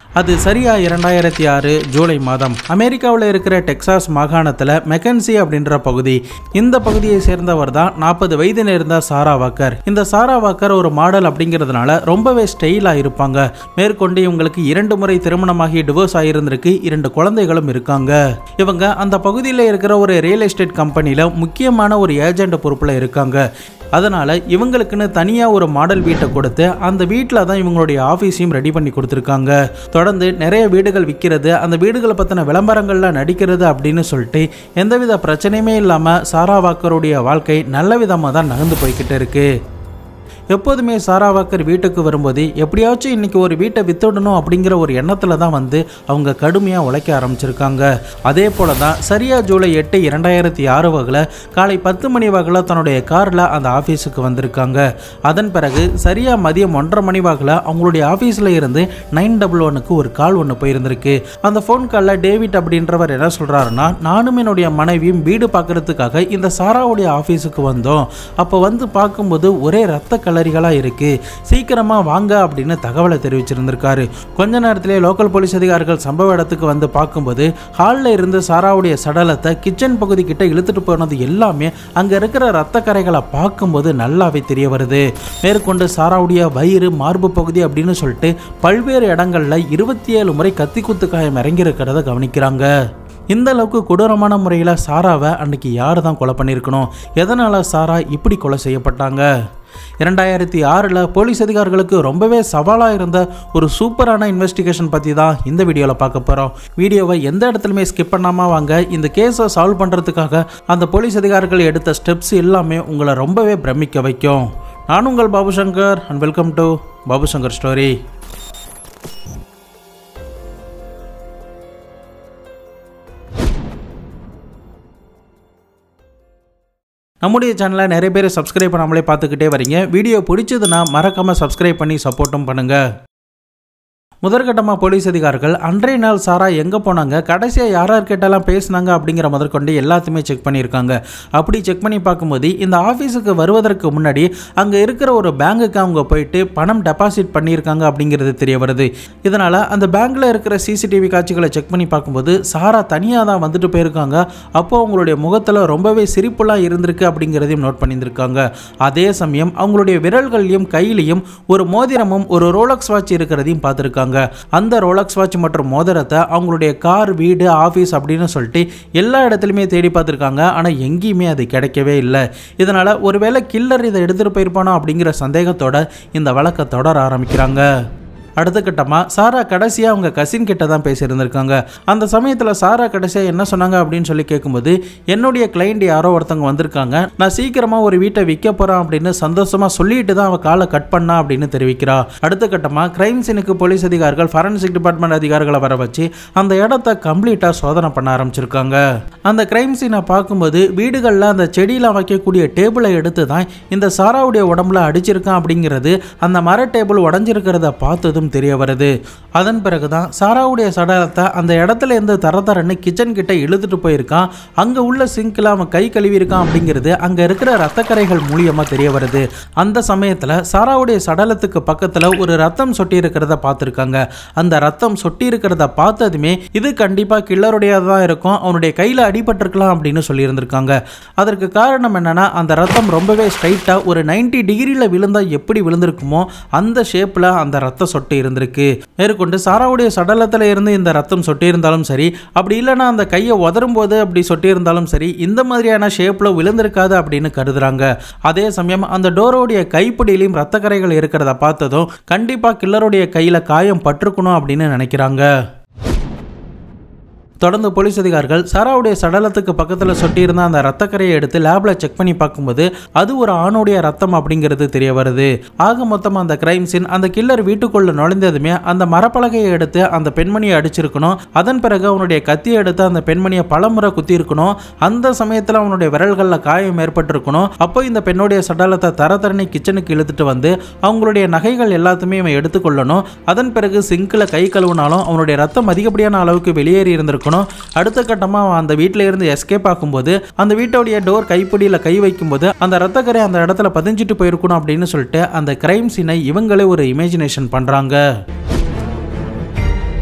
அது சரியா இரண்டாயிரத்தி ஆறு ஜூலை மாதம் அமெரிக்காவில் இருக்கிற டெக்சாஸ் மாகாணத்தில் மெக்கன்சி அப்படின்ற பகுதி இந்த பகுதியை சேர்ந்தவர் தான் நாற்பது வயது நேர்ந்த சாரா வாக்கர் இந்த சாரா வாக்கர் ஒரு மாடல் அப்படிங்கிறதுனால ரொம்பவே ஸ்டைலாக இருப்பாங்க மேற்கொண்டு இவங்களுக்கு இரண்டு முறை திருமணமாகி டிவோர்ஸ் ஆகியிருந்திருக்கு இரண்டு குழந்தைகளும் இருக்காங்க இவங்க அந்த பகுதியில் இருக்கிற ஒரு ரியல் எஸ்டேட் கம்பெனியில் முக்கியமான ஒரு ஏஜென்ட் பொறுப்பில் இருக்காங்க அதனால் இவங்களுக்குன்னு தனியாக ஒரு மாடல் வீட்டை கொடுத்து அந்த வீட்டில் தான் இவங்களுடைய ஆஃபீஸையும் ரெடி பண்ணி கொடுத்துருக்காங்க தொடர்ந்து நிறைய வீடுகள் விற்கிறது அந்த வீடுகளை பற்றின விளம்பரங்களில் நடிக்கிறது அப்படின்னு சொல்லிட்டு எந்தவித பிரச்சனையுமே இல்லாமல் சாரா வாக்கருடைய வாழ்க்கை நல்ல விதமாக தான் நகர்ந்து போய்கிட்டு இருக்கு எப்போதுமே சாரா வாக்கர் வீட்டுக்கு வரும்போது எப்படியாச்சும் இன்னைக்கு ஒரு வீட்டை வித்துடணும் அப்படிங்கிற ஒரு எண்ணத்தில் தான் வந்து அவங்க கடுமையாக உழைக்க ஆரம்பிச்சிருக்காங்க அதே போல தான் சரியா ஜூலை எட்டு இரண்டாயிரத்தி ஆறு வகையில் காலை பத்து மணி வகையில் தன்னுடைய காரில் அந்த ஆஃபீஸுக்கு வந்திருக்காங்க அதன் பிறகு சரியா மதியம் ஒன்றரை மணி வகையில் அவங்களுடைய ஆஃபீஸில் இருந்து நைன் டபுள் ஒனுக்கு ஒரு கால் ஒன்று போயிருந்திருக்கு அந்த ஃபோன் காலில் டேவிட் அப்படின்றவர் என்ன சொல்கிறாருன்னா நானும் என்னுடைய மனைவியும் வீடு பார்க்கறதுக்காக இந்த சாராவுடைய ஆஃபீஸுக்கு வந்தோம் அப்போ வந்து பார்க்கும்போது ஒரே ரத்த கலரிகளாக இருக்குது சீக்கிரமாக வாங்க அப்படின்னு தகவலை தெரிவிச்சிருந்திருக்காரு கொஞ்ச நேரத்திலே லோக்கல் போலீஸ் அதிகாரிகள் சம்பவ இடத்துக்கு வந்து பார்க்கும்போது ஹாலில் இருந்து சாராவுடைய சடலத்தை கிச்சன் பகுதி கிட்ட இழுத்துட்டு போனது எல்லாமே அங்கே இருக்கிற ரத்த கரைகளை பார்க்கும்போது நல்லாவே தெரிய வருது மேற்கொண்டு சாராவுடைய வயிறு மார்பு பகுதி அப்படின்னு சொல்லிட்டு பல்வேறு இடங்கள்ல இருபத்தி ஏழு முறை கத்தி குத்து காயம் இறங்கி இருக்கிறத கவனிக்கிறாங்க இந்த அளவுக்கு கொடூரமான முறையில் சாராவை அன்னைக்கு யார் தான் கொலை பண்ணியிருக்கணும் எதனால் சாரா இப்படி கொலை செய்யப்பட்டாங்க இரண்டாயிரத்தி ஆறில் போலீஸ் அதிகாரிகளுக்கு ரொம்பவே சவாலாக இருந்த ஒரு சூப்பரான இன்வெஸ்டிகேஷன் பற்றி தான் இந்த வீடியோவில் பார்க்க போகிறோம் வீடியோவை எந்த இடத்துலையுமே ஸ்கிப் பண்ணாமல் வாங்க இந்த கேஸை சால்வ் பண்ணுறதுக்காக அந்த போலீஸ் அதிகாரிகள் எடுத்த ஸ்டெப்ஸ் எல்லாமே உங்களை ரொம்பவே பிரமிக்க வைக்கும் நான் உங்கள் Babu Shankar and welcome to Babu Shankar story நம்முடைய சேனலை நிறைய பேர் சப்ஸ்கிரைப் பண்ணாமலே பார்த்துக்கிட்டே வரீங்க வீடியோ பிடிச்சதுன்னா மறக்காமல் சப்ஸ்கிரைப் பண்ணி சப்போர்ட்டும் பண்ணுங்கள் முதற்கட்டமாக போலீஸ் அதிகாரிகள் அன்றைய நாள் சாரா எங்கே போனாங்க கடைசியாக யார் யார் கேட்டாலாம் பேசுனாங்க அப்படிங்கிற முதற்கொண்டு எல்லாத்தையுமே செக் பண்ணியிருக்காங்க அப்படி செக் பண்ணி பார்க்கும்போது இந்த ஆஃபீஸுக்கு வருவதற்கு முன்னாடி அங்கே இருக்கிற ஒரு பேங்குக்கு அவங்க போயிட்டு பணம் டெபாசிட் பண்ணியிருக்காங்க அப்படிங்கிறது தெரிய வருது இதனால் அந்த பேங்க்கில் இருக்கிற சிசிடிவி காட்சிகளை செக் பண்ணி பார்க்கும்போது சாரா தனியாக தான் வந்துட்டு போயிருக்காங்க அப்போ அவங்களுடைய முகத்தில் ரொம்பவே சிரிப்புலாம் இருந்திருக்கு அப்படிங்கிறதையும் நோட் பண்ணியிருந்திருக்காங்க அதே சமயம் அவங்களுடைய விரல்கள்லையும் கையிலையும் ஒரு மோதிரமும் ஒரு ரோலக்ஸ் வாட்ச் இருக்கிறதையும் பார்த்துருக்காங்க அந்த ரோலக்ஸ் வாட்ச் மற்றும் மோதிரத்தை அவங்களுடைய கார் வீடு ஆஃபீஸ் அப்படின்னு சொல்லிட்டு எல்லா இடத்துலையுமே தேடி பார்த்துருக்காங்க ஆனால் எங்கேயுமே அது கிடைக்கவே இல்லை இதனால் ஒருவேளை கில்லர் இதை எடுத்துகிட்டு போயிருப்பானோ அப்படிங்கிற சந்தேகத்தோட இந்த வழக்கை தொடர ஆரம்பிக்கிறாங்க அடுத்த கட்டமாக சாரா கடைசியாக அவங்க கசின் கிட்ட தான் பேசியிருந்திருக்காங்க அந்த சமயத்தில் சாரா கடைசியாக என்ன சொன்னாங்க அப்படின்னு சொல்லி கேட்கும்போது என்னுடைய கிளைண்ட் யாரோ ஒருத்தவங்க வந்திருக்காங்க நான் சீக்கிரமாக ஒரு வீட்டை விற்க போகிறேன் அப்படின்னு சந்தோஷமாக சொல்லிட்டு தான் அவள் காலை கட் பண்ணா அப்படின்னு தெரிவிக்கிறா அடுத்த கட்டமாக கிரைம் சீனுக்கு போலீஸ் அதிகாரிகள் ஃபரன்சிக் டிபார்ட்மெண்ட் அதிகாரிகளை வர வச்சு அந்த இடத்த கம்ப்ளீட்டாக சோதனை பண்ண ஆரம்பிச்சிருக்காங்க அந்த கிரைம் சீனை பார்க்கும்போது வீடுகளில் அந்த செடியில் வைக்கக்கூடிய டேபிளை எடுத்து தான் இந்த சாராவுடைய உடம்புல அடிச்சிருக்கான் அப்படிங்கிறது அந்த மர டேபிள் உடஞ்சிருக்கிறத பார்த்ததும் தெரிய வருது அதன் பிறகுதான் சாராவுடைய சடலத்தை அந்த இடத்துல இருந்து தர தரன்னு கிச்சன் கிட்ட இழுத்துட்டு போயிருக்கான் அங்கே உள்ள சிங்கில் அவன் கை கழுவி இருக்கான் அப்படிங்கிறது அங்கே இருக்கிற ரத்தக்கரைகள் மூலியமாக தெரிய வருது அந்த சமயத்தில் சாராவுடைய சடலத்துக்கு பக்கத்தில் ஒரு ரத்தம் சொட்டி இருக்கிறத பார்த்துருக்காங்க அந்த ரத்தம் சொட்டி இருக்கிறத பார்த்ததுமே இது கண்டிப்பாக கில்லருடையதாக தான் இருக்கும் அவனுடைய கையில் அடிபட்டிருக்கலாம் அப்படின்னு சொல்லியிருந்திருக்காங்க அதற்கு காரணம் என்னன்னா அந்த ரத்தம் ரொம்பவே ஸ்ட்ரைட்டாக ஒரு 90 டிகிரியில் விழுந்தா எப்படி விழுந்திருக்குமோ அந்த ஷேப்பில் அந்த ரத்த சொட்டு இருந்திருக்கு மேற்கொண்டு சாராவுடைய சடலத்தில் இருந்து இந்த ரத்தம் சொட்டி இருந்தாலும் சரி அப்படி இல்லைன்னா அந்த கையை உதரும் போது அப்படி சொட்டி இருந்தாலும் சரி இந்த மாதிரியான ஷேப்பில் விழுந்திருக்காது அப்படின்னு கருதுறாங்க அதே சமயம் அந்த டோரோடைய கைப்பிடியிலையும் ரத்தக்கரைகள் இருக்கிறத பார்த்ததும் கண்டிப்பாக கில்லருடைய கையில் காயம் பட்டிருக்கணும் அப்படின்னு நினைக்கிறாங்க தொடர்ந்து போலீஸ் அதிகாரிகள் சாராவுடைய சடலத்துக்கு பக்கத்தில் சொட்டியிருந்த அந்த ரத்தக்கரையை எடுத்து லேபில் செக் பண்ணி பார்க்கும்போது அது ஒரு ஆணுடைய ரத்தம் அப்படிங்கிறது தெரிய வருது ஆக மொத்தம் அந்த கிரைம் சீன் அந்த கில்லர் வீட்டுக்குள்ள நுழைந்ததுமே அந்த மரப்பலகையை எடுத்து அந்த பெண்மணியை அடிச்சிருக்கணும் அதன் பிறகு அவனுடைய கத்தியை எடுத்து அந்த பெண்மணியை பலமுறை குத்தி இருக்கணும் அந்த சமயத்தில் அவனுடைய விரல்களில் காயம் ஏற்பட்டிருக்கணும் அப்போ இந்த பெண்ணுடைய சடலத்தை தர தரணி கிச்சனுக்கு இழுத்துட்டு வந்து அவங்களுடைய நகைகள் எல்லாத்தையுமே இவன் எடுத்துக்கொள்ளணும் அதன் பிறகு சிங்கில் கை கழுவினாலும் அவனுடைய ரத்தம் அதிகப்படியான அளவுக்கு வெளியேறி இருந்திருக்கணும் அடுத்த கட்டமாக அவன் அந்த வீட்டில இருந்து எஸ்கேப் ஆகும்போது அந்த வீட்டோடைய டோர் கைப்பிடியில் கை வைக்கும்போது அந்த ரத்தக்கரை அந்த இடத்துல பதிஞ்சிட்டு போயிருக்கணும் அப்படின்னு சொல்லிட்டு அந்த கிரைம் சீனை இவங்களே ஒரு இமேஜினேஷன் பண்ணுறாங்க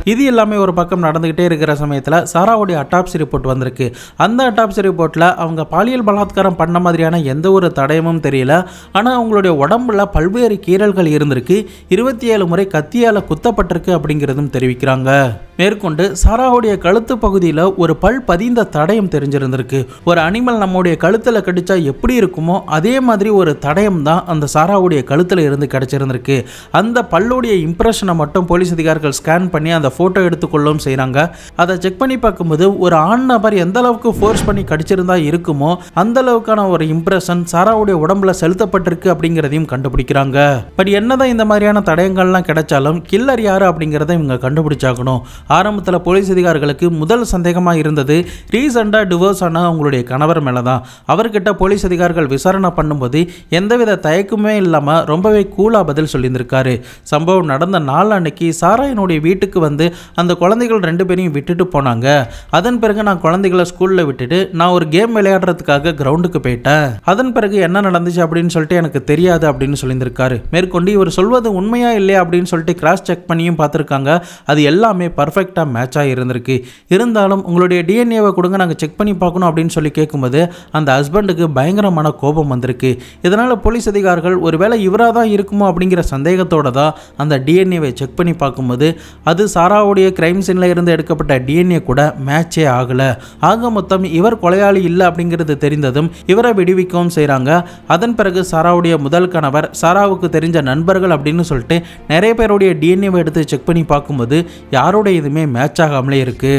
இது எல்லாமே ஒரு பக்கம் நடந்துகிட்டே இருக்கிற சமயத்தில் சாராவுடைய அட்டாப்சி ரிப்போர்ட் வந்திருக்கு அந்த அட்டாப்சி ரிப்போர்ட்டில் அவங்க பாலியல் பலாத்காரம் பண்ண மாதிரியான எந்த ஒரு தடயமும் தெரியல ஆனால் அவங்களுடைய உடம்புல பல்வேறு கீறல்கள் இருந்திருக்கு இருபத்தி ஏழு முறை கத்தியால் குத்தப்பட்டிருக்கு அப்படிங்கிறதும் தெரிவிக்கிறாங்க மேற்கொண்டு சாராவுடைய கழுத்து பகுதியில் ஒரு பல் பதிந்த தடயம் தெரிஞ்சிருந்திருக்கு ஒரு அனிமல் நம்முடைய கழுத்தில் கடிச்சா எப்படி இருக்குமோ அதே மாதிரி ஒரு தடயம் தான் அந்த சாராவுடைய கழுத்தில் இருந்து கிடைச்சிருந்திருக்கு அந்த பல்லுடைய இம்ப்ரெஷனை மட்டும் போலீஸ் அதிகாரிகள் ஸ்கேன் பண்ணி அந்த ஃபோட்டோ எடுத்துக்கொள்ளவும் செய்கிறாங்க அதை செக் பண்ணி பார்க்கும்போது ஒரு ஆண் நபர் எந்த அளவுக்கு ஃபோர்ஸ் பண்ணி கடிச்சிருந்தா இருக்குமோ அந்த அளவுக்கான ஒரு இம்ப்ரெஷன் சாராவுடைய உடம்புல செலுத்தப்பட்டிருக்கு அப்படிங்கிறதையும் கண்டுபிடிக்கிறாங்க பட் என்னதான் இந்த மாதிரியான தடயங்கள்லாம் கிடைச்சாலும் கில்லர் யாரு அப்படிங்கிறத இவங்க கண்டுபிடிச்சாகணும் ஆரம்பத்தில் போலீஸ் அதிகாரிகளுக்கு முதல் சந்தேகமாக இருந்தது ரீசெண்டாக டிவோர்ஸ் ஆன அவங்களுடைய கணவர் மேலே தான் அவர்கிட்ட போலீஸ் அதிகாரிகள் விசாரணை பண்ணும்போது எந்தவித தயக்கமே இல்லாமல் ரொம்பவே கூலாக பதில் சொல்லியிருந்திருக்காரு சம்பவம் நடந்த நாள் அன்னைக்கு சாரா என்னுடைய வீட்டுக்கு வந்து அந்த குழந்தைகள் ரெண்டு பேரையும் விட்டுட்டு போனாங்க அதன் பிறகு நான் குழந்தைகளை ஸ்கூலில் விட்டுட்டு நான் ஒரு கேம் விளையாடுறதுக்காக கிரவுண்டுக்கு போயிட்டேன் அதன் பிறகு என்ன நடந்துச்சு அப்படின்னு சொல்லிட்டு எனக்கு தெரியாது அப்படின்னு சொல்லியிருந்திருக்காரு மேற்கொண்டு இவர் சொல்வது உண்மையா இல்லையா அப்படின்னு சொல்லிட்டு கிராஸ் செக் பண்ணியும் பார்த்துருக்காங்க அது எல்லாமே பர்ஃபெக்டாக மேட்சாக இருந்திருக்கு இருந்தாலும் உங்களுடைய டிஎன்ஏவை கொடுங்க நாங்கள் செக் பண்ணி பார்க்கணும் அப்படின்னு சொல்லி கேட்கும்போது அந்த ஹஸ்பண்டுக்கு பயங்கரமான கோபம் வந்திருக்கு இதனால் போலீஸ் அதிகாரிகள் ஒருவேளை இவராக தான் இருக்குமோ அப்படிங்கிற சந்தேகத்தோட தான் அந்த டிஎன்ஏவை செக் பண்ணி பார்க்கும்போது அது சாராவுடைய கிரைம் சீனில் இருந்து எடுக்கப்பட்ட டிஎன்ஏ கூட மேட்சே ஆகலை ஆக மொத்தம் இவர் கொலையாளி இல்லை அப்படிங்கிறது தெரிந்ததும் இவரை விடுவிக்கவும் செய்கிறாங்க அதன் பிறகு சாராவுடைய முதல் கணவர் சாராவுக்கு தெரிஞ்ச நண்பர்கள் அப்படின்னு சொல்லிட்டு நிறைய பேருடைய டிஎன்ஏவை எடுத்து செக் பண்ணி பார்க்கும்போது யாரோட இதுவுமே மேட்ச் ஆகாமலே இருக்குது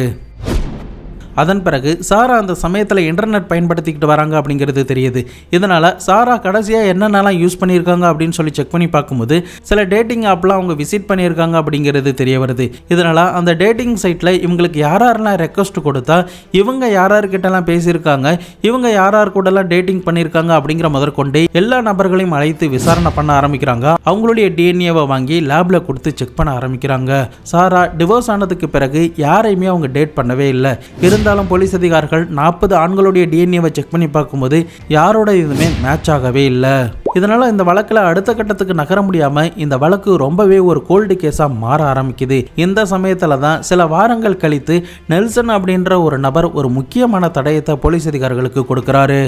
அதன் பிறகு சாரா அந்த சமயத்தில் இன்டர்நெட் பயன்படுத்திக்கிட்டு வராங்க அப்படிங்கிறது தெரியுது இதனால் சாரா கடைசியாக என்னென்னலாம் யூஸ் பண்ணியிருக்காங்க அப்படின்னு சொல்லி செக் பண்ணி பார்க்கும்போது சில டேட்டிங் ஆப்லாம் அவங்க விசிட் பண்ணியிருக்காங்க அப்படிங்கிறது தெரிய வருது இதனால் அந்த டேட்டிங் சைட்டில் இவங்களுக்கு யார் யாரெல்லாம் ரெக்வஸ்ட் கொடுத்தா இவங்க யார் யார்கிட்டலாம் பேசியிருக்காங்க இவங்க யார் யார் கூடலாம் டேட்டிங் பண்ணியிருக்காங்க அப்படிங்கிற முதற்கொண்டு எல்லா நபர்களையும் அழைத்து விசாரணை பண்ண ஆரம்பிக்கிறாங்க அவங்களுடைய டிஎன்ஏவை வாங்கி லேபில் கொடுத்து செக் பண்ண ஆரம்பிக்கிறாங்க சாரா டிவோர்ஸ் ஆனதுக்கு பிறகு யாரையுமே அவங்க டேட் பண்ணவே இல்லை இருந்தாலும் போலீஸ் அதிகாரிகள் நாற்பது ஆண்களுடைய டிஎன்ஏவை செக் பண்ணி பார்க்கும்போது யாரோட இதுவுமே மேட்ச் ஆகவே இல்லை இதனால இந்த வழக்கில் அடுத்த கட்டத்துக்கு நகர முடியாம இந்த வழக்கு ரொம்பவே ஒரு கோல்டு கேஸா மாற ஆரம்பிக்குது இந்த சமயத்துல தான் சில வாரங்கள் கழித்து நெல்சன் அப்படின்ற ஒரு நபர் ஒரு முக்கியமான தடயத்தை போலீஸ் அதிகாரிகளுக்கு கொடுக்கிறாரு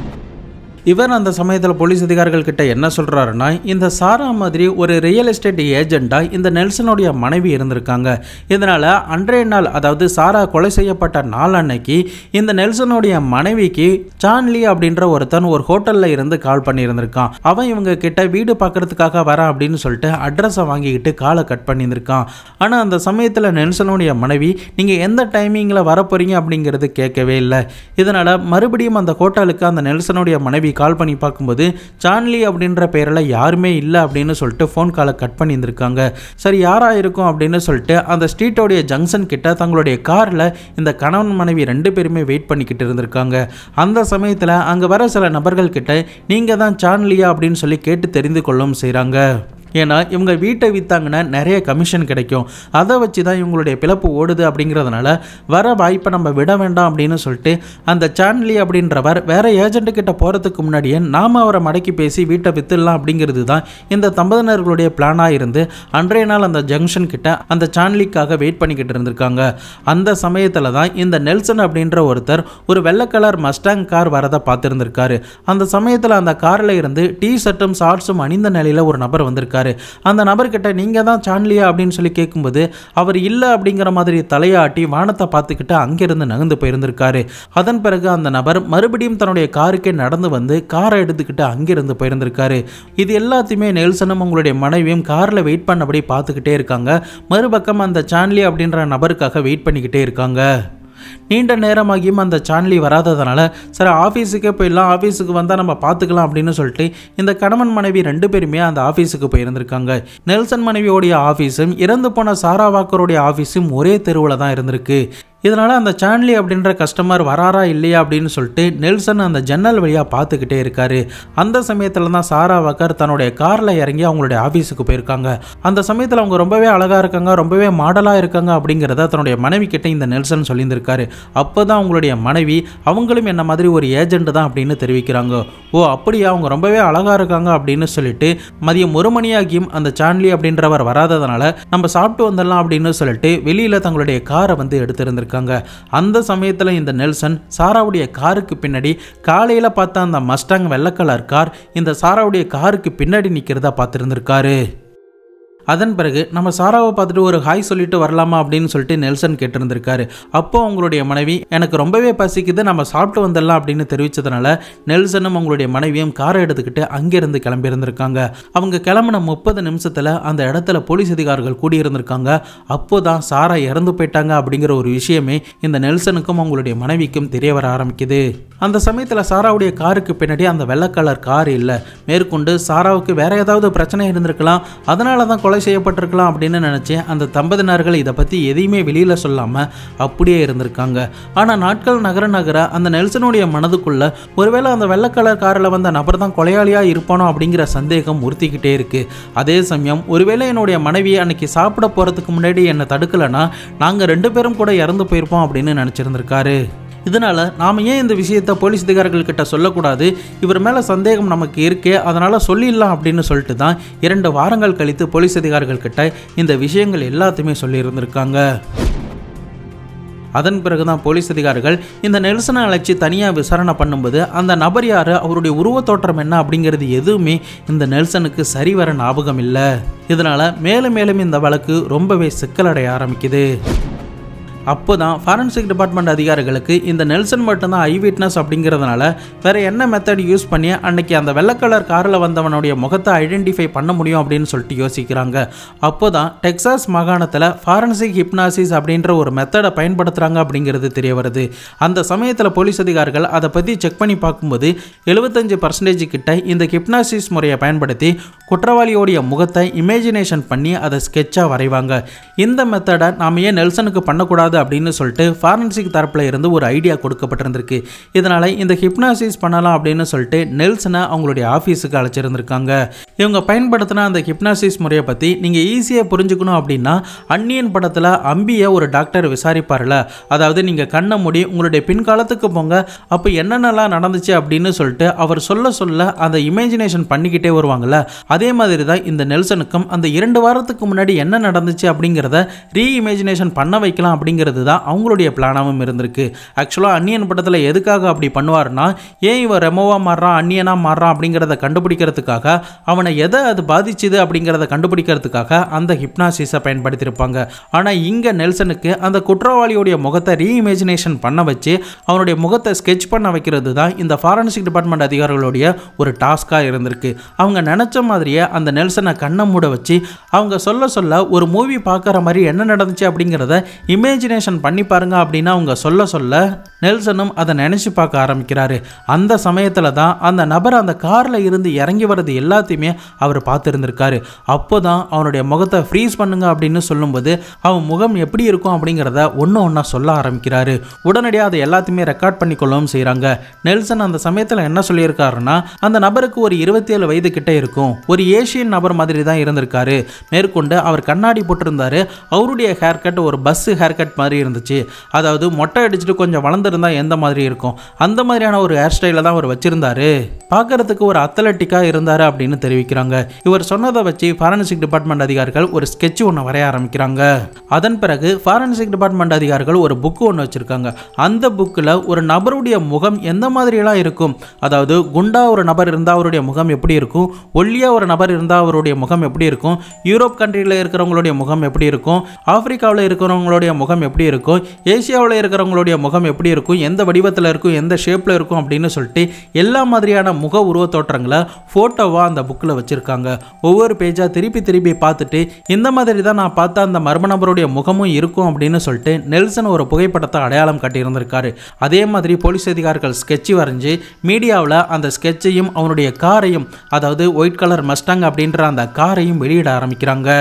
இவர் அந்த சமயத்தில் போலீஸ் அதிகாரிகள் கிட்ட என்ன சொல்றாருன்னா இந்த சாரா மாதிரி ஒரு ரியல் எஸ்டேட் ஏஜெண்டா இந்த நெல்சனுடைய மனைவி இருந்திருக்காங்க இதனால அன்றைய நாள் அதாவது சாரா கொலை செய்யப்பட்ட நாள் அன்னைக்கு இந்த நெல்சனுடைய மனைவிக்கு சான்லி அப்படின்ற ஒருத்தன் ஒரு ஹோட்டல்ல இருந்து கால் பண்ணியிருந்திருக்கான் அவன் இவங்க கிட்ட வீடு பார்க்கறதுக்காக வரான் அப்படின்னு சொல்லிட்டு அட்ரஸை வாங்கிக்கிட்டு காலை கட் பண்ணியிருந்திருக்கான் ஆனால் அந்த சமயத்தில் நெல்சனுடைய மனைவி நீங்கள் எந்த டைமிங்கில் வர போறீங்க அப்படிங்கிறது கேட்கவே இல்லை இதனால் மறுபடியும் அந்த ஹோட்டலுக்கு அந்த நெல்சனுடைய மனைவி கால் பண்ணி பார்க்கும்போது சான்லி அப்படின்ற பேரில் யாருமே இல்லை அப்படின்னு சொல்லிட்டு ஃபோன் காலை கட் பண்ணியிருந்திருக்காங்க சரி யாராக இருக்கும் அப்படின்னு சொல்லிட்டு அந்த ஸ்ட்ரீட்டோடைய ஜங்ஷன் கிட்ட தங்களுடைய காரில் இந்த கணவன் மனைவி ரெண்டு பேருமே வெயிட் பண்ணிக்கிட்டு இருந்திருக்காங்க அந்த சமயத்தில் அங்கே வர சில நபர்கள் கிட்ட நீங்கள் தான் சான்லியா அப்படின்னு சொல்லி கேட்டு தெரிந்து கொள்ளவும் செய்கிறாங்க ஏன்னா இவங்க வீட்டை விற்றாங்கன்னா நிறைய கமிஷன் கிடைக்கும் அதை வச்சு தான் இவங்களுடைய பிழப்பு ஓடுது அப்படிங்கிறதுனால வர வாய்ப்பை நம்ம விட வேண்டாம் அப்படின்னு சொல்லிட்டு அந்த சான்லி அப்படின்றவர் வேற ஏஜென்ட் கிட்ட போகிறதுக்கு முன்னாடியே நாம் அவரை மடக்கி பேசி வீட்டை வித்துடலாம் அப்படிங்கிறது தான் இந்த தம்பதியினர்களுடைய பிளானாக இருந்து அன்றைய நாள் அந்த ஜங்ஷன் கிட்ட அந்த சான்லிக்காக வெயிட் பண்ணிக்கிட்டு இருந்திருக்காங்க அந்த சமயத்தில் தான் இந்த நெல்சன் அப்படின்ற ஒருத்தர் ஒரு வெள்ளை கலர் மஸ்டாங் கார் வரதை பார்த்துருந்துருக்காரு அந்த சமயத்தில் அந்த காரில் இருந்து டீ ஷர்ட்டும் ஷார்ட்ஸும் அணிந்த நிலையில் ஒரு நபர் வந்திருக்காரு அந்த நபர்கிட்ட நீங்கள் தான் சான்லியா அப்படின்னு சொல்லி கேட்கும்போது அவர் இல்லை அப்படிங்கிற மாதிரி தலையாட்டி வானத்தை பார்த்துக்கிட்டு அங்கிருந்து நகர்ந்து போயிருந்திருக்காரு அதன் பிறகு அந்த நபர் மறுபடியும் தன்னுடைய காருக்கே நடந்து வந்து காரை எடுத்துக்கிட்டு அங்கிருந்து போயிருந்திருக்காரு இது எல்லாத்தையுமே நெல்சனும் உங்களுடைய மனைவியும் காரில் வெயிட் பண்ணபடி பார்த்துக்கிட்டே இருக்காங்க மறுபக்கம் அந்த சான்லி அப்படின்ற நபருக்காக வெயிட் பண்ணிக்கிட்டே இருக்காங்க நீண்ட நேரமாகியும் அந்த சான்லி வராததுனால சரி ஆஃபீஸுக்கே போயிடலாம் ஆஃபீஸுக்கு வந்தால் நம்ம பார்த்துக்கலாம் அப்படின்னு சொல்லிட்டு இந்த கணவன் மனைவி ரெண்டு பேருமே அந்த ஆஃபீஸுக்கு போயிருந்திருக்காங்க நெல்சன் மனைவியோடைய ஆஃபீஸும் இறந்து போன சாரா வாக்கருடைய ஆஃபீஸும் ஒரே தெருவில் தான் இருந்திருக்கு இதனால் அந்த சான்லி அப்படின்ற கஸ்டமர் வராரா இல்லையா அப்படின்னு சொல்லிட்டு நெல்சன் அந்த ஜன்னல் வழியாக பார்த்துக்கிட்டே இருக்காரு அந்த சமயத்தில் தான் சாரா வக்கர் தன்னுடைய காரில் இறங்கி அவங்களுடைய ஆஃபீஸுக்கு போயிருக்காங்க அந்த சமயத்தில் அவங்க ரொம்பவே அழகாக இருக்காங்க ரொம்பவே மாடலாக இருக்காங்க அப்படிங்கிறத தன்னுடைய மனைவி கிட்ட இந்த நெல்சன் சொல்லியிருந்திருக்காரு அப்போ தான் அவங்களுடைய மனைவி அவங்களும் என்ன மாதிரி ஒரு ஏஜென்ட் தான் அப்படின்னு தெரிவிக்கிறாங்க ஓ அப்படியா அவங்க ரொம்பவே அழகாக இருக்காங்க அப்படின்னு சொல்லிட்டு மதியம் ஒரு மணியாகியும் அந்த சான்லி அப்படின்றவர் வராததுனால நம்ம சாப்பிட்டு வந்துடலாம் அப்படின்னு சொல்லிட்டு வெளியில் தங்களுடைய காரை வந்து எடுத்திருந்திருக்காங்க அந்த சமயத்தில் இந்த நெல்சன் சாராவுடைய காருக்கு பின்னாடி காலையில் பார்த்த அந்த மஸ்டாங் வெள்ளை கலர் கார் இந்த சாராவுடைய காருக்கு பின்னாடி நிற்கிறதா பார்த்துருந்துருக்காரு அதன் பிறகு நம்ம சாராவை பார்த்துட்டு ஒரு ஹாய் சொல்லிட்டு வரலாமா அப்படின்னு சொல்லிட்டு நெல்சன் கேட்டிருந்திருக்காரு அப்போ அவங்களுடைய மனைவி எனக்கு ரொம்பவே பசிக்குது நம்ம சாப்பிட்டு வந்துடலாம் அப்படின்னு தெரிவித்ததுனால நெல்சனும் அவங்களுடைய மனைவியும் காரை எடுத்துக்கிட்டு அங்கேருந்து கிளம்பியிருந்திருக்காங்க அவங்க கிளம்பின முப்பது நிமிஷத்தில் அந்த இடத்துல போலீஸ் அதிகாரிகள் கூடியிருந்திருக்காங்க அப்போ தான் சாரா இறந்து போயிட்டாங்க அப்படிங்கிற ஒரு விஷயமே இந்த நெல்சனுக்கும் அவங்களுடைய மனைவிக்கும் தெரிய வர ஆரம்பிக்குது அந்த சமயத்தில் சாராவுடைய காருக்கு பின்னாடி அந்த வெள்ளை கலர் கார் இல்லை மேற்கொண்டு சாராவுக்கு வேற ஏதாவது பிரச்சனை இருந்திருக்கலாம் அதனால தான் கொலை செய்யப்பட்டிருக்கலாம் அப்படின்னு நினச்சேன் அந்த தம்பதியினர்கள் இதை பற்றி எதையுமே வெளியில் சொல்லாமல் அப்படியே இருந்திருக்காங்க ஆனால் நாட்கள் நகர நகர அந்த நெல்சனுடைய மனதுக்குள்ள ஒருவேளை அந்த வெள்ளை கலர் காரில் வந்த நபர் தான் கொலையாளியாக இருப்பானோ அப்படிங்கிற சந்தேகம் உறுத்திக்கிட்டே இருக்கு அதே சமயம் ஒருவேளை என்னுடைய மனைவி அன்னைக்கு சாப்பிட போகிறதுக்கு முன்னாடி என்னை தடுக்கலைன்னா நாங்கள் ரெண்டு பேரும் கூட இறந்து போயிருப்போம் அப்படின்னு நினச்சிருந்திருக்காரு இதனால நாம ஏன் இந்த விஷயத்த போலீஸ் அதிகாரிகள் கிட்ட சொல்லக்கூடாது இவர் மேல சந்தேகம் நமக்கு இருக்கே அதனால சொல்லிடலாம் அப்படின்னு சொல்லிட்டு தான் இரண்டு வாரங்கள் கழித்து போலீஸ் அதிகாரிகள் கிட்ட இந்த விஷயங்கள் எல்லாத்தையுமே சொல்லியிருந்திருக்காங்க அதன் பிறகு தான் போலீஸ் அதிகாரிகள் இந்த நெல்சனை அழைச்சி தனியாக விசாரணை பண்ணும்போது அந்த நபர் யார் அவருடைய உருவத்தோற்றம் என்ன அப்படிங்கிறது எதுவுமே இந்த நெல்சனுக்கு சரிவர ஞாபகம் இல்லை இதனால் மேலும் மேலும் இந்த வழக்கு ரொம்பவே சிக்கலடைய ஆரம்பிக்குது அப்போ தான் ஃபாரன்சிக் டிபார்ட்மெண்ட் அதிகாரிகளுக்கு இந்த நெல்சன் மட்டும்தான் ஐ விட்னஸ் அப்படிங்கிறதுனால வேற என்ன மெத்தட் யூஸ் பண்ணி அன்னைக்கு அந்த வெள்ளை கலர் காரில் வந்தவனுடைய முகத்தை ஐடென்டிஃபை பண்ண முடியும் அப்படின்னு சொல்லிட்டு யோசிக்கிறாங்க அப்போ தான் டெக்சாஸ் மாகாணத்தில் ஃபாரன்சிக் ஹிப்னாசிஸ் அப்படின்ற ஒரு மெத்தடை பயன்படுத்துகிறாங்க அப்படிங்கிறது தெரிய வருது அந்த சமயத்தில் போலீஸ் அதிகாரிகள் அதை பற்றி செக் பண்ணி பார்க்கும்போது எழுபத்தஞ்சு பர்சன்டேஜ் கிட்ட இந்த ஹிப்னாசிஸ் முறையை பயன்படுத்தி குற்றவாளியோடைய முகத்தை இமேஜினேஷன் பண்ணி அதை ஸ்கெட்சாக வரைவாங்க இந்த மெத்தடை நாம் ஏன் நெல்சனுக்கு பண்ணக்கூடாது அப்படின்னு சொல்லிட்டு ஃபாரன்சிக் தரப்பில் இருந்து ஒரு ஐடியா கொடுக்கப்பட்டிருந்திருக்கு இதனால் இந்த ஹிப்னாசிஸ் பண்ணலாம் அப்படின்னு சொல்லிட்டு நெல்சனை அவங்களுடைய ஆஃபீஸுக்கு அழைச்சிருந்திருக்காங்க இவங்க பயன்படுத்தின அந்த ஹிப்னாசிஸ் முறையை பற்றி நீங்கள் ஈஸியாக புரிஞ்சுக்கணும் அப்படின்னா அந்நியன் படத்தில் அம்பியை ஒரு டாக்டர் விசாரிப்பார்ல அதாவது நீங்கள் கண்ணை மூடி உங்களுடைய பின்காலத்துக்கு போங்க அப்போ என்னென்னலாம் நடந்துச்சு அப்படின்னு சொல்லிட்டு அவர் சொல்ல சொல்ல அந்த இமேஜினேஷன் பண்ணிக்கிட்டே வருவாங்கல்ல அதே மாதிரி தான் இந்த நெல்சனுக்கும் அந்த இரண்டு வாரத்துக்கு முன்னாடி என்ன நடந்துச்சு அப்படிங்கிறத ரீ இமேஜினேஷன் பண்ண வைக்கலாம் அப்படிங்கிறது தான் அவங்களுடைய பிளானாகவும் இருந்திருக்கு ஆக்சுவலாக அந்நியன் படத்தில் எதுக்காக அப்படி பண்ணுவார்னா ஏன் இவன் ரெமோவாக மாறுறான் அந்நியனாக மாறுறான் அப்படிங்கிறத கண்டுபிடிக்கிறதுக்காக அவனை எதை அது பாதிச்சுது அப்படிங்கிறத கண்டுபிடிக்கிறதுக்காக அந்த ஹிப்னாசிஸை பயன்படுத்தியிருப்பாங்க ஆனால் இங்கே நெல்சனுக்கு அந்த குற்றவாளியோடைய முகத்தை ரீஇமேஜினேஷன் பண்ண வச்சு அவனுடைய முகத்தை ஸ்கெட்ச் பண்ண வைக்கிறது தான் இந்த ஃபாரன்சிக் டிபார்ட்மெண்ட் அதிகாரிகளுடைய ஒரு டாஸ்காக இருந்திருக்கு அவங்க நினச்ச மாதிரியே அந்த நெல்சனை கண்ணை மூட வச்சு அவங்க சொல்ல சொல்ல ஒரு மூவி பார்க்குற மாதிரி என்ன நடந்துச்சு அப்படிங்கிறத இமேஜினேஷன் பண்ணி பாருங்க அப்படின்னு அவங்க சொல்ல சொல்ல நெல்சனும் அதை நினச்சி பார்க்க ஆரம்பிக்கிறாரு அந்த சமயத்தில் தான் அந்த நபர் அந்த காரில் இருந்து இறங்கி வர்றது எல்லாத்தையுமே அவர் பார்த்துருந்துருக்காரு அப்போ தான் அவனுடைய முகத்தை ஃப்ரீஸ் பண்ணுங்க அப்படின்னு சொல்லும்போது அவன் முகம் எப்படி இருக்கும் அப்படிங்கிறத ஒன்று ஒன்றா சொல்ல ஆரம்பிக்கிறாரு உடனடியாக அதை எல்லாத்தையுமே ரெக்கார்ட் பண்ணிக்கொள்ளவும் செய்கிறாங்க நெல்சன் அந்த சமயத்தில் என்ன சொல்லியிருக்காருன்னா அந்த நபருக்கு ஒரு இருபத்தி ஏழு வயது கிட்ட இருக்கும் ஒரு ஏஷியன் நபர் மாதிரி தான் இருந்திருக்காரு மேற்கொண்டு அவர் கண்ணாடி போட்டிருந்தாரு அவருடைய ஹேர் கட் ஒரு பஸ் ஹேர் கட் மாதிரி இருந்துச்சு அதாவது மொட்டை அடிச்சுட்டு கொஞ்சம் வளர்ந்துருந்தா எந்த மாதிரி இருக்கும் அந்த மாதிரியான ஒரு ஹேர் ஸ்டைலில் தான் அவர் வச்சிருந்தாரு பார்க்கறதுக்கு ஒரு அத்லட்டிக்காக இருந்தார் அப்படின்னு தெரிவிக்கிறாங்க இவர் சொன்னதை வச்சு ஃபாரன்சிக் டிபார்ட்மெண்ட் அதிகாரிகள் ஒரு ஸ்கெட்ச் ஒன்று வரைய ஆரம்பிக்கிறாங்க அதன் பிறகு ஃபாரன்சிக் டிபார்ட்மெண்ட் அதிகாரிகள் ஒரு புக்கு ஒன்று வச்சிருக்காங்க அந்த புக்கில் ஒரு நபருடைய முகம் எந்த மாதிரியெல்லாம் இருக்கும் அதாவது குண்டா ஒரு நபர் இருந்தால் அவருடைய முகம் எப்படி இருக்கும் ஒல்லியா ஒரு நபர் இருந்தால் அவருடைய முகம் எப்படி இருக்கும் யூரோப் கண்ட்ரியில் இருக்கிறவங்களுடைய முகம் எப்படி இருக்கும் ஆப்பிரிக்காவில் இருக்கிறவங்களுடைய முகம் எப்படி இருக்கும் ஏசியாவில் இருக்கிறவங்களுடைய முகம் எப்படி இருக்கும் எந்த வடிவத்தில் இருக்கும் எந்த ஷேப்பில் இருக்கும் அப்படின்னு சொல்லிட்டு எல்லா மாதிரியான முக உருவத் தோற்றங்களை ஃபோட்டோவாக அந்த புக்கில் வச்சுருக்காங்க ஒவ்வொரு பேஜாக திருப்பி திருப்பி பார்த்துட்டு இந்த மாதிரி தான் நான் பார்த்த அந்த மர்ம நபருடைய முகமும் இருக்கும் அப்படின்னு சொல்லிட்டு நெல்சன் ஒரு புகைப்படத்தை அடையாளம் காட்டியிருந்திருக்காரு அதே மாதிரி போலீஸ் அதிகாரிகள் ஸ்கெட்ச் வரைஞ்சி மீடியாவில் அந்த ஸ்கெட்சையும் அவனுடைய காரையும் அதாவது ஒயிட் கலர் மஸ்டாங் அப்படின்ற அந்த காரையும் வெளியிட ஆரம்பிக்கிறாங்க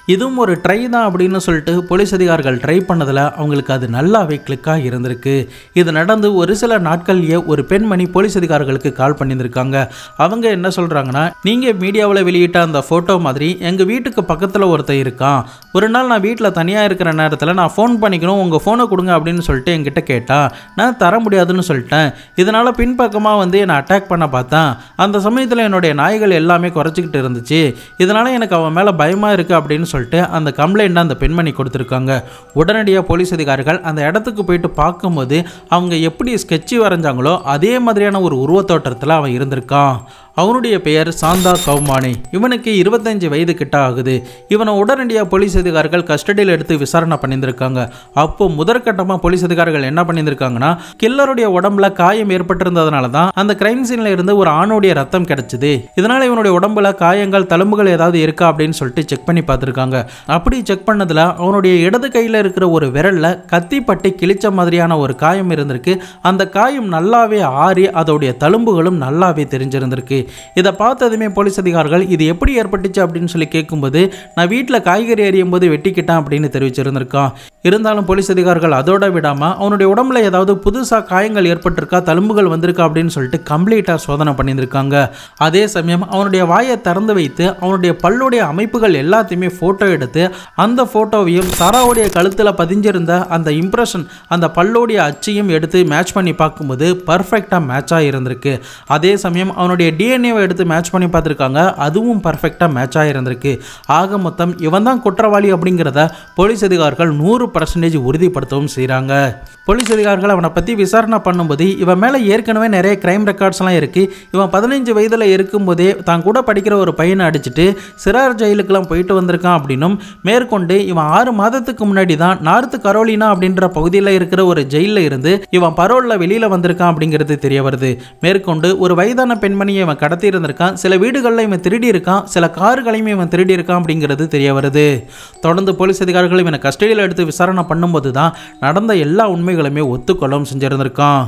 இதுவும் ஒரு ட்ரை தான் அப்படின்னு சொல்லிட்டு போலீஸ் அதிகாரிகள் ட்ரை பண்ணதில் அவங்களுக்கு அது நல்லாவே கிளிக்காக இருந்திருக்கு இது நடந்து ஒரு சில நாட்கள்லயே ஒரு பெண்மணி போலீஸ் அதிகாரிகளுக்கு கால் பண்ணியிருந்திருக்காங்க அவங்க என்ன சொல்கிறாங்கன்னா நீங்கள் மீடியாவில் வெளியிட்ட அந்த ஃபோட்டோ மாதிரி எங்கள் வீட்டுக்கு பக்கத்தில் ஒருத்தன் இருக்கான் ஒரு நாள் நான் வீட்டில் தனியாக இருக்கிற நேரத்தில் நான் ஃபோன் பண்ணிக்கணும் உங்கள் ஃபோனை கொடுங்க அப்படின்னு சொல்லிட்டு என்கிட்ட கேட்டா நான் தர முடியாதுன்னு சொல்லிட்டேன் இதனால் பின்பக்கமாக வந்து என்னை அட்டாக் பண்ண பார்த்தேன் அந்த சமயத்தில் என்னுடைய நாய்கள் எல்லாமே குறைச்சிக்கிட்டு இருந்துச்சு இதனால் எனக்கு அவன் மேலே பயமாக இருக்குது அப்படின்னு சொல்லிட்டு அந்த கம்ப்ளைண்ட்டை அந்த பெண்மணி கொடுத்துருக்காங்க உடனடியாக போலீஸ் அதிகாரிகள் அந்த இடத்துக்கு போயிட்டு பார்க்கும்போது அவங்க எப்படி ஸ்கெட்சு வரைஞ்சாங்களோ அதே மாதிரியான ஒரு உருவத்தோற்றத்தில் அவன் இருந்திருக்கான் அவனுடைய பெயர் சாந்தா கவுமானி இவனுக்கு இருபத்தஞ்சு வயது கிட்ட ஆகுது இவனை உடனடியாக போலீஸ் அதிகாரிகள் கஸ்டடியில் எடுத்து விசாரணை பண்ணியிருந்திருக்காங்க அப்போ முதற்கட்டமாக போலீஸ் அதிகாரிகள் என்ன பண்ணியிருந்திருக்காங்கன்னா கில்லருடைய உடம்புல காயம் ஏற்பட்டிருந்ததுனால தான் அந்த கிரைம் சீனில் இருந்து ஒரு ஆணுடைய ரத்தம் கிடைச்சது இதனால இவனுடைய உடம்புல காயங்கள் தழும்புகள் ஏதாவது இருக்கா அப்படின்னு சொல்லிட்டு செக் பண்ணி பார்த்துருக்காங்க அப்படி செக் பண்ணதில் அவனுடைய இடது கையில் இருக்கிற ஒரு விரல்ல கத்தி பட்டி கிழிச்ச மாதிரியான ஒரு காயம் இருந்திருக்கு அந்த காயம் நல்லாவே ஆறி அதோடைய தழும்புகளும் நல்லாவே தெரிஞ்சிருந்திருக்கு இதை பார்த்ததுமே போலீஸ் அதிகாரிகள் இது எப்படி ஏற்பட்டுச்சு அப்படின்னு சொல்லி கேட்கும்போது நான் வீட்டில் காய்கறி எறியும் போது வெட்டிக்கிட்டேன் அப்படின்னு தெரிவிச்சிருந்திருக்கான் இருந்தாலும் போலீஸ் அதிகாரிகள் அதோட விடாமல் அவனுடைய உடம்புல ஏதாவது புதுசாக காயங்கள் ஏற்பட்டிருக்கா தழும்புகள் வந்திருக்கா அப்படின்னு சொல்லிட்டு கம்ப்ளீட்டாக சோதனை பண்ணியிருந்திருக்காங்க அதே சமயம் அவனுடைய வாயை திறந்து வைத்து அவனுடைய பல்லுடைய அமைப்புகள் எல்லாத்தையுமே ஃபோட்டோ எடுத்து அந்த ஃபோட்டோவையும் சாராவுடைய கழுத்தில் பதிஞ்சிருந்த அந்த இம்ப்ரெஷன் அந்த பல்லோடைய அச்சையும் எடுத்து மேட்ச் பண்ணி பார்க்கும்போது பர்ஃபெக்டாக மேட்சாக இருந்திருக்கு அதே சமயம் அவனுடைய டிஎன்ஏவை எடுத்து மேட்ச் பண்ணி பார்த்துருக்காங்க அதுவும் பர்ஃபெக்டாக மேட்ச் ஆகிருந்திருக்கு ஆக மொத்தம் இவன் தான் குற்றவாளி அப்படிங்கிறத போலீஸ் அதிகாரிகள் நூறு பர்சன்டேஜ் உறுதிப்படுத்தவும் செய்கிறாங்க போலீஸ் அதிகாரிகள் அவனை பற்றி விசாரணை பண்ணும்போது இவன் மேலே ஏற்கனவே நிறைய கிரைம் ரெக்கார்ட்ஸ்லாம் இருக்குது இவன் பதினஞ்சு வயதில் இருக்கும்போதே தான் கூட படிக்கிற ஒரு பையனை அடிச்சுட்டு சிறார் ஜெயிலுக்கெல்லாம் போயிட்டு வந்திருக்கான் அப்படின்னும் மேற்கொண்டு இவன் ஆறு மாதத்துக்கு முன்னாடி தான் நார்த்து கரோலினா அப்படின்ற பகுதியில் இருக்கிற ஒரு ஜெயிலில் இருந்து இவன் பரோலில் வெளியில் வந்திருக்கான் அப்படிங்கிறது தெரிய வருது மேற்கொண்டு ஒரு வயதான பெண்மணியை இவன் கடத்தி இருந்திருக்கான் சில வீடுகளில் இவன் திருடி இருக்கான் சில கார்களையும் இவன் திருடி இருக்கான் அப்படிங்கிறது தெரிய வருது தொடர்ந்து போலீஸ் அதிகாரிகள் இவனை கஸ்டடியில் எடுத்து விசாரணை பண்ணும்போது தான் நடந்த எல்லா உண்மைகளுமே ஒத்துக்கொள்ளவும் செஞ்சிருந்திருக்கான்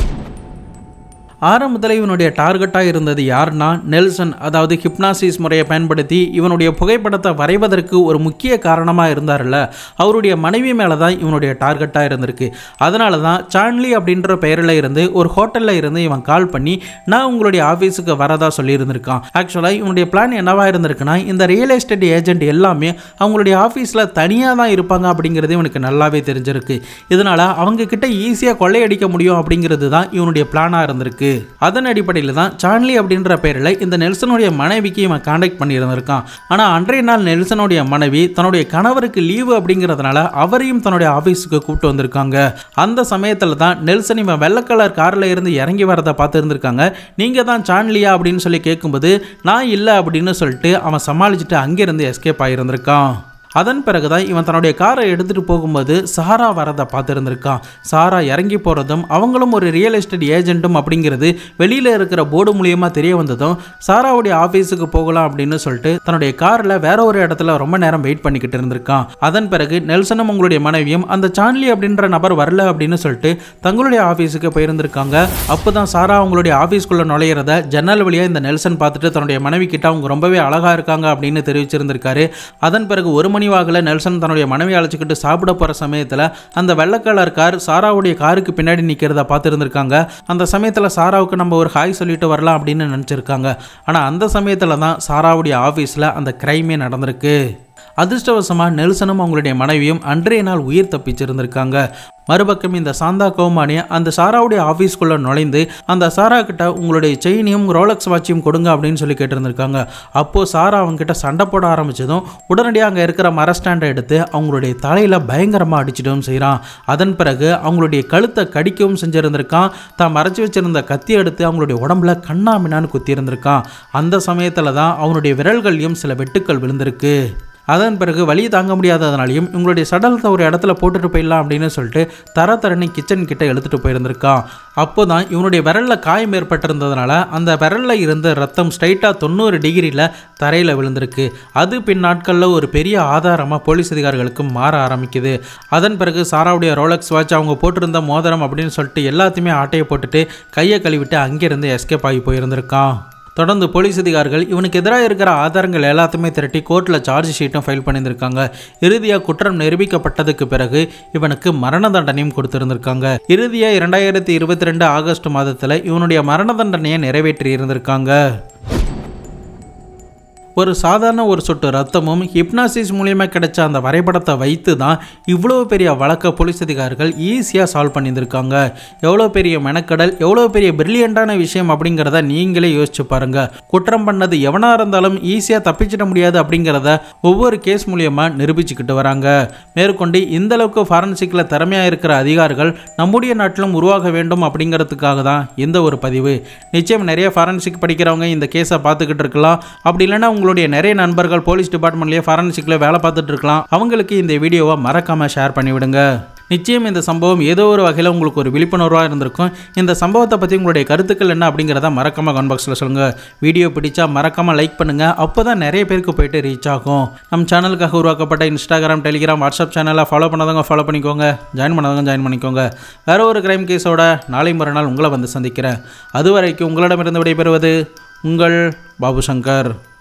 ஆரம்பத்தில் இவனுடைய டார்கெட்டாக இருந்தது யாருன்னா நெல்சன் அதாவது ஹிப்னாசிஸ் முறையை பயன்படுத்தி இவனுடைய புகைப்படத்தை வரைவதற்கு ஒரு முக்கிய காரணமாக இருந்தார்ல அவருடைய மனைவி மேலே தான் இவனுடைய டார்கெட்டாக இருந்திருக்கு அதனால தான் சான்லி அப்படின்ற பெயரில் இருந்து ஒரு ஹோட்டலில் இருந்து இவன் கால் பண்ணி நான் உங்களுடைய ஆஃபீஸுக்கு வரதா சொல்லியிருந்திருக்கான் ஆக்சுவலாக இவனுடைய பிளான் என்னவா இருந்திருக்குன்னா இந்த ரியல் எஸ்டேட் ஏஜென்ட் எல்லாமே அவங்களுடைய ஆஃபீஸில் தனியாக தான் இருப்பாங்க அப்படிங்கிறது இவனுக்கு நல்லாவே தெரிஞ்சிருக்கு இதனால் அவங்க கிட்ட ஈஸியாக கொள்ளையடிக்க முடியும் அப்படிங்கிறது தான் இவனுடைய பிளானாக இருந்திருக்கு அதன் அடிப்படையில் தான் சான்லி அப்படின்ற பெயரில் இந்த நெல்சனுடைய மனைவிக்கு இவன் காண்டாக்ட் பண்ணியிருந்திருக்கான் ஆனால் அன்றைய நாள் நெல்சனுடைய மனைவி தன்னுடைய கணவருக்கு லீவு அப்படிங்கிறதுனால அவரையும் தன்னுடைய ஆஃபீஸுக்கு கூப்பிட்டு வந்திருக்காங்க அந்த சமயத்தில் தான் நெல்சன் இவன் வெள்ளை கலர் காரில் இருந்து இறங்கி வரதை பார்த்துருந்துருக்காங்க நீங்கள் தான் சான்லியா அப்படின்னு சொல்லி கேட்கும்போது நான் இல்லை அப்படின்னு சொல்லிட்டு அவன் சமாளிச்சுட்டு அங்கேருந்து எஸ்கேப் ஆகியிருந்திருக்கான் அதன் பிறகுதான் இவன் தன்னுடைய காரை எடுத்துகிட்டு போகும்போது சாரா வரதை பார்த்துருந்துருக்கான் சாரா இறங்கி போகிறதும் அவங்களும் ஒரு ரியல் எஸ்டேட் ஏஜென்ட்டும் அப்படிங்கிறது வெளியில் இருக்கிற போர்டு மூலியமாக தெரிய வந்ததும் சாராவுடைய ஆஃபீஸுக்கு போகலாம் அப்படின்னு சொல்லிட்டு தன்னுடைய காரில் வேற ஒரு இடத்துல ரொம்ப நேரம் வெயிட் பண்ணிக்கிட்டு இருந்திருக்கான் அதன் பிறகு நெல்சனும் உங்களுடைய மனைவியும் அந்த சான்லி அப்படின்ற நபர் வரல அப்படின்னு சொல்லிட்டு தங்களுடைய ஆஃபீஸுக்கு போயிருந்திருக்காங்க அப்போ தான் சாரா அவங்களுடைய ஆஃபீஸ்க்குள்ளே நுழையிறத ஜன்னல் வழியாக இந்த நெல்சன் பார்த்துட்டு தன்னுடைய மனைவி கிட்ட அவங்க ரொம்பவே அழகாக இருக்காங்க அப்படின்னு தெரிவிச்சிருந்திருக்காரு அதன் பிறகு ஒரு மணி வாக்கில் நெல்சன் தன்னுடைய மனைவி அழைச்சிக்கிட்டு சாப்பிட போகிற சமயத்தில் அந்த வெள்ளை கலர் கார் சாராவுடைய காருக்கு பின்னாடி நிற்கிறத பார்த்துருந்துருக்காங்க அந்த சமயத்தில் சாராவுக்கு நம்ம ஒரு ஹாய் சொல்லிட்டு வரலாம் அப்படின்னு நினச்சிருக்காங்க ஆனால் அந்த சமயத்தில் தான் சாராவுடைய ஆஃபீஸில் அந்த கிரைமே நடந்திருக்கு அதிர்ஷ்டவசமாக நெல்சனும் அவங்களுடைய மனைவியும் அன்றைய நாள் உயிர் தப்பிச்சிருந்திருக்காங்க மறுபக்கம் இந்த சாந்தா கௌமானி அந்த சாராவுடைய ஆஃபீஸ்க்குள்ளே நுழைந்து அந்த சாரா கிட்ட உங்களுடைய செயினையும் ரோலக்ஸ் வாட்சியும் கொடுங்க அப்படின்னு சொல்லி கேட்டிருந்திருக்காங்க அப்போது சாரா அவங்ககிட்ட சண்டை போட ஆரம்பிச்சதும் உடனடியாக அங்கே இருக்கிற மர ஸ்டாண்டை எடுத்து அவங்களுடைய தலையில் பயங்கரமாக அடிச்சிடவும் செய்கிறான் அதன் பிறகு அவங்களுடைய கழுத்தை கடிக்கவும் செஞ்சிருந்திருக்கான் தான் மறைச்சி வச்சிருந்த கத்தி எடுத்து அவங்களுடைய உடம்புல கண்ணாமினான்னு குத்தி இருந்திருக்கான் அந்த சமயத்தில் தான் அவனுடைய விரல்கள்லையும் சில வெட்டுக்கள் விழுந்திருக்கு அதன் பிறகு வழி தாங்க முடியாததுனாலையும் இவங்களுடைய சடலத்தை ஒரு இடத்துல போட்டுட்டு போயிடலாம் அப்படின்னு சொல்லிட்டு தர தரணி கிச்சன் கிட்ட எடுத்துட்டு போயிருந்திருக்கான் அப்போ தான் இவனுடைய விரலில் காயம் ஏற்பட்டிருந்ததுனால அந்த விரலில் இருந்த ரத்தம் ஸ்ட்ரைட்டாக தொண்ணூறு டிகிரியில் தரையில் விழுந்திருக்கு அது பின் நாட்களில் ஒரு பெரிய ஆதாரமாக போலீஸ் அதிகாரிகளுக்கு மாற ஆரம்பிக்குது அதன் பிறகு சாராவுடைய ரோலக்ஸ் வாட்ச் அவங்க போட்டிருந்த மோதிரம் அப்படின்னு சொல்லிட்டு எல்லாத்தையுமே ஆட்டையை போட்டுட்டு கையை கழுவிட்டு அங்கேருந்து எஸ்கேப் ஆகி போயிருந்திருக்கான் தொடர்ந்து போலீஸ் அதிகாரிகள் இவனுக்கு எதிராக இருக்கிற ஆதாரங்கள் எல்லாத்தையுமே திரட்டி கோர்ட்டில் சார்ஜ் ஷீட்டும் ஃபைல் பண்ணியிருந்திருக்காங்க இறுதியாக குற்றம் நிரூபிக்கப்பட்டதுக்கு பிறகு இவனுக்கு மரண தண்டனையும் கொடுத்திருந்திருக்காங்க இறுதியாக இரண்டாயிரத்தி இருபத்தி ரெண்டு ஆகஸ்ட் மாதத்தில் இவனுடைய மரண தண்டனையை நிறைவேற்றி இருந்திருக்காங்க ஒரு சாதாரண ஒரு சொட்டு ரத்தமும் ஹிப்னாசிஸ் மூலியமாக கிடைச்ச அந்த வரைபடத்தை வைத்து தான் இவ்வளோ பெரிய வழக்க போலீஸ் அதிகாரிகள் ஈஸியாக சால்வ் பண்ணியிருந்திருக்காங்க எவ்வளோ பெரிய மெனக்கடல் எவ்வளோ பெரிய பிரில்லியண்டான விஷயம் அப்படிங்கிறத நீங்களே யோசிச்சு பாருங்க குற்றம் பண்ணது எவனாக இருந்தாலும் ஈஸியாக தப்பிச்சிட முடியாது அப்படிங்கிறத ஒவ்வொரு கேஸ் மூலியமாக நிரூபிச்சுக்கிட்டு வராங்க மேற்கொண்டு இந்த அளவுக்கு ஃபாரன்சிக்கில் திறமையாக இருக்கிற அதிகாரிகள் நம்முடைய நாட்டிலும் உருவாக வேண்டும் அப்படிங்கிறதுக்காக தான் இந்த ஒரு பதிவு நிச்சயம் நிறைய ஃபாரன்சிக் படிக்கிறவங்க இந்த கேஸை பார்த்துக்கிட்டு இருக்கலாம் அப்படி இல்லைன்னா உங்களுடைய நிறைய நண்பர்கள் போலீஸ் டிபார்ட்மெண்ட்லேயே ஃபாரன்சிக்கில் வேலை பார்த்துட்டு இருக்கலாம் அவங்களுக்கு இந்த வீடியோவை மறக்காமல் ஷேர் பண்ணிவிடுங்க நிச்சயம் இந்த சம்பவம் ஏதோ ஒரு வகையில் உங்களுக்கு ஒரு விழிப்புணர்வாக இருந்திருக்கும் இந்த சம்பவத்தை பற்றி உங்களுடைய கருத்துக்கள் என்ன அப்படிங்கிறத மறக்காமல் கமெண்ட் பாக்ஸில் சொல்லுங்கள் வீடியோ பிடிச்சா மறக்காமல் லைக் பண்ணுங்கள் அப்போ தான் நிறைய பேருக்கு போயிட்டு ரீச் ஆகும் நம்ம சேனலுக்காக உருவாக்கப்பட்ட இன்ஸ்டாகிராம் டெலிகிராம் வாட்ஸ்அப் சேனலை ஃபாலோ பண்ணாதவங்க ஃபாலோ பண்ணிக்கோங்க ஜாயின் பண்ணாதவங்க ஜாயின் பண்ணிக்கோங்க வேற ஒரு கிரைம் கேஸோட நாளை மறுநாள் உங்களை வந்து சந்திக்கிறேன் அது வரைக்கும் உங்களிடமிருந்து விடைபெறுவது உங்கள் பாபு சங்கர்